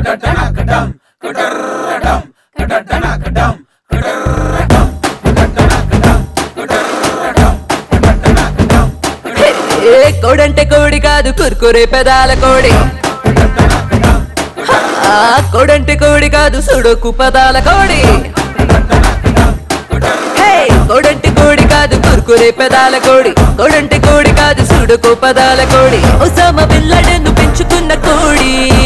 ఏ కోడంటే కోడి కాదు కుర్కురే పెదాల కోడి ఆ కోడంటే కోడి కాదు సుడుకు పదాల కోడి హే, కోడంటే కోడి కాదు కుర్కురే పెదాల కోడి కోడంటే కోడి కాదు సుడుకు పదాల కోడి ఒసామ బిల్లడను పెంచుకున్న కోడి